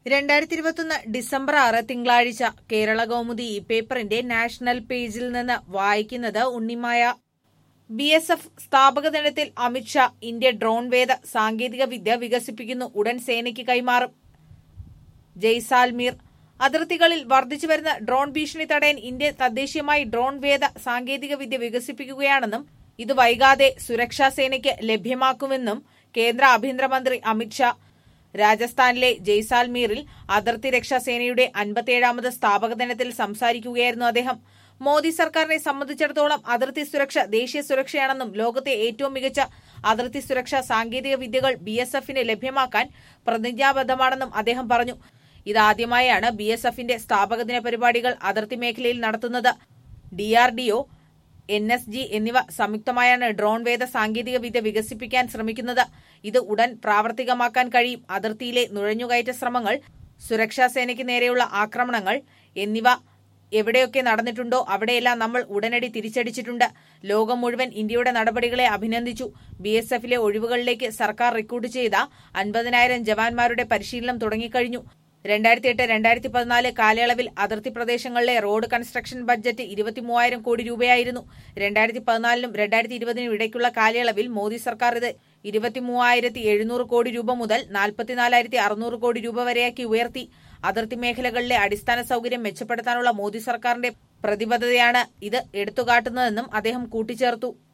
രണ്ടായിരത്തി ഇരുപത്തൊന്ന് ഡിസംബർ ആറ് തിങ്കളാഴ്ച കേരള കൗമുദി ഈ പേപ്പറിന്റെ നാഷണൽ പേജിൽ നിന്ന് വായിക്കുന്നത് ഉണ്ണിമായ ബി എസ് എഫ് സ്ഥാപക ദിനത്തിൽ അമിത്ഷാ ഇന്ത്യ ഡ്രോൺ വേദ സാങ്കേതിക വിദ്യ വികസിപ്പിക്കുന്നു ഉടൻ സേനയ്ക്ക് കൈമാറും ജയ്സാൽമീർ അതിർത്തികളിൽ വർദ്ധിച്ചുവരുന്ന ഡ്രോൺ ഭീഷണി തടയാൻ ഇന്ത്യ തദ്ദേശീയമായി ഡ്രോൺ വേദ സാങ്കേതിക വിദ്യ വികസിപ്പിക്കുകയാണെന്നും ഇത് വൈകാതെ സുരക്ഷാ സേനയ്ക്ക് ലഭ്യമാക്കുമെന്നും കേന്ദ്ര ആഭ്യന്തരമന്ത്രി അമിത്ഷാ രാജസ്ഥാനിലെ ജയ്സാൽമീറിൽ അതിർത്തി രക്ഷാ സേനയുടെ അൻപത്തിയേഴാമത് സ്ഥാപക ദിനത്തിൽ സംസാരിക്കുകയായിരുന്നു അദ്ദേഹം മോദി സർക്കാരിനെ സംബന്ധിച്ചിടത്തോളം അതിർത്തി സുരക്ഷ ദേശീയ സുരക്ഷയാണെന്നും ലോകത്തെ ഏറ്റവും മികച്ച അതിർത്തി സുരക്ഷാ സാങ്കേതിക വിദ്യകൾ ബി എസ് എഫിന് ലഭ്യമാക്കാൻ പ്രതിജ്ഞാബദ്ധമാണെന്നും അദ്ദേഹം പറഞ്ഞു ഇതാദ്യമായാണ് ബി എസ് എഫിന്റെ സ്ഥാപകദിന പരിപാടികൾ അതിർത്തി മേഖലയിൽ നടത്തുന്നത് ഡിആർഡിഒ എൻ എസ് ജി എന്നിവ സംയുക്തമായാണ് ഡ്രോൺ വേദ സാങ്കേതിക വിദ്യ വികസിപ്പിക്കാൻ ശ്രമിക്കുന്നത് ഇത് ഉടൻ പ്രാവർത്തികമാക്കാൻ കഴിയും അതിർത്തിയിലെ നുഴഞ്ഞുകയറ്റ ശ്രമങ്ങൾ സുരക്ഷാ സേനയ്ക്ക് നേരെയുള്ള ആക്രമണങ്ങൾ എന്നിവ എവിടെയൊക്കെ നടന്നിട്ടുണ്ടോ അവിടെയെല്ലാം നമ്മൾ ഉടനടി തിരിച്ചടിച്ചിട്ടുണ്ട് ലോകം മുഴുവൻ ഇന്ത്യയുടെ നടപടികളെ അഭിനന്ദിച്ചു ബി എസ് എഫിലെ ഒഴിവുകളിലേക്ക് സർക്കാർ റിക്രൂട്ട് ചെയ്ത അൻപതിനായിരം ജവാന്മാരുടെ പരിശീലനം തുടങ്ങിക്കഴിഞ്ഞു രണ്ടായിരത്തി എട്ട് രണ്ടായിരത്തി പതിനാല് കാലയളവിൽ അതിർത്തി പ്രദേശങ്ങളിലെ റോഡ് കൺസ്ട്രക്ഷൻ ബഡ്ജറ്റ് ഇരുപത്തിമൂവായിരം കോടി രൂപയായിരുന്നു രണ്ടായിരത്തി പതിനാലിനും രണ്ടായിരത്തി ഇരുപതിനും ഇടയ്ക്കുള്ള കാലയളവിൽ മോദി സർക്കാർ ഇത് ഇരുപത്തിമൂവായിരത്തി എഴുന്നൂറ് കോടി രൂപ മുതൽ നാൽപ്പത്തിനാലായിരത്തി അറുന്നൂറ് കോടി രൂപ വരെയാക്കി ഉയർത്തി അതിർത്തി മേഖലകളിലെ അടിസ്ഥാന സൌകര്യം മെച്ചപ്പെടുത്താനുള്ള മോദി സർക്കാരിന്റെ പ്രതിബദ്ധതയാണ് ഇത് എടുത്തുകാട്ടുന്നതെന്നും അദ്ദേഹം കൂട്ടിച്ചേർത്തു